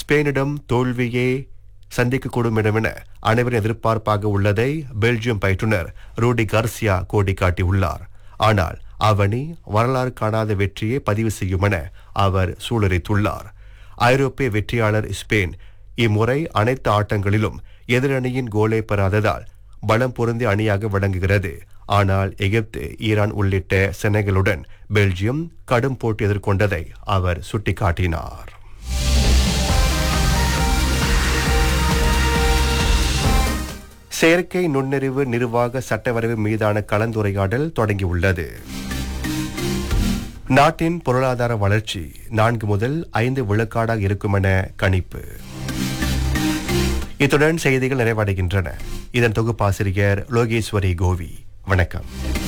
ஸ்பெயினிடம் தோல்வியே சந்திக்கக்கூடும் இடமென அனைவரின் எதிர்பார்ப்பாக உள்ளதை பெல்ஜியம் பயிற்றுனர் ரூடி கார்சியா கோடி காட்டியுள்ளார் ஆனால் அவனி வரலாறு காணாத வெற்றியை பதிவு செய்யும் என அவர் சூளுரைத்துள்ளார் ஐரோப்பிய வெற்றியாளர் ஸ்பெயின் இம்முறை அனைத்து ஆட்டங்களிலும் எதிரணியின் கோலை பெறாததால் பலம் பொருந்திய அணியாக விளங்குகிறது ஆனால் எகிப்து ஈரான் உள்ளிட்ட செனகலுடன் பெல்ஜியம் கடும் போட்டி எதிர்கொண்டதை அவர் சுட்டிக்காட்டினார் செயற்கை நுண்ணறிவு நிர்வாக சட்டவரைவு மீதான கலந்துரையாடல் தொடங்கியுள்ளது நாட்டின் பொருளாதார வளர்ச்சி நான்கு முதல் ஐந்து விழுக்காடாக இருக்கும் என கணிப்பு இத்துடன் செய்திகள் நிறைவடைகின்றன இதன் தொகுப்பாசிரியர் லோகேஸ்வரி கோவி வணக்கம்